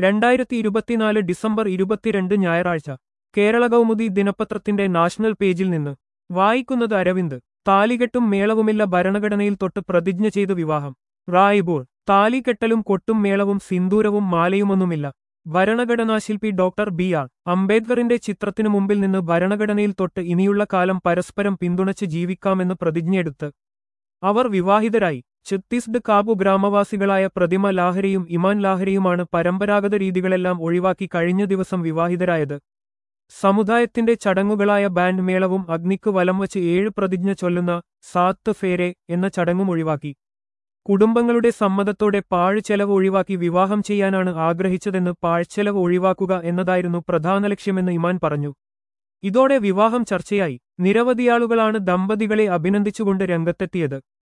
രണ്ടായിരത്തി ഇരുപത്തിനാല് ഡിസംബർ ഇരുപത്തിരണ്ട് ഞായറാഴ്ച കേരള കൗമുദി ദിനപത്രത്തിന്റെ നാഷണൽ പേജിൽ നിന്ന് വായിക്കുന്നത് അരവിന്ദ് താലികെട്ടും മേളവുമില്ല ഭരണഘടനയിൽ തൊട്ട് പ്രതിജ്ഞ ചെയ്ത് വിവാഹം റായിബോൾ താലികെട്ടലും കൊട്ടും മേളവും സിന്ദൂരവും മാലയുമൊന്നുമില്ല ഭരണഘടനാശില്പി ഡോക്ടർ ബി ആർ അംബേദ്കറിന്റെ ചിത്രത്തിനു മുമ്പിൽ നിന്ന് ഭരണഘടനയിൽ തൊട്ട് ഇനിയുള്ള കാലം പരസ്പരം പിന്തുണച്ച് ജീവിക്കാമെന്ന് പ്രതിജ്ഞയെടുത്ത് അവർ വിവാഹിതരായി ഛത്തീസ്ഗഡ് കാബു ഗ്രാമവാസികളായ പ്രതിമ ലാഹരിയും ഇമാൻ ലാഹരിയുമാണ് പരമ്പരാഗത രീതികളെല്ലാം ഒഴിവാക്കി കഴിഞ്ഞ ദിവസം വിവാഹിതരായത് സമുദായത്തിന്റെ ചടങ്ങുകളായ ബാൻഡ് മേളവും അഗ്നിക്ക് വലം വച്ച് ഏഴ് പ്രതിജ്ഞ ചൊല്ലുന്ന സാത്ത് ഫേരെ എന്ന ചടങ്ങും ഒഴിവാക്കി കുടുംബങ്ങളുടെ സമ്മതത്തോടെ പാഴ്ചെലവ് ഒഴിവാക്കി വിവാഹം ചെയ്യാനാണ് ആഗ്രഹിച്ചതെന്ന് പാഴ്ചെലവ് ഒഴിവാക്കുക എന്നതായിരുന്നു പ്രധാന ലക്ഷ്യമെന്ന് ഇമാൻ പറഞ്ഞു ഇതോടെ വിവാഹം ചർച്ചയായി നിരവധിയാളുകളാണ് ദമ്പതികളെ അഭിനന്ദിച്ചുകൊണ്ട് രംഗത്തെത്തിയത്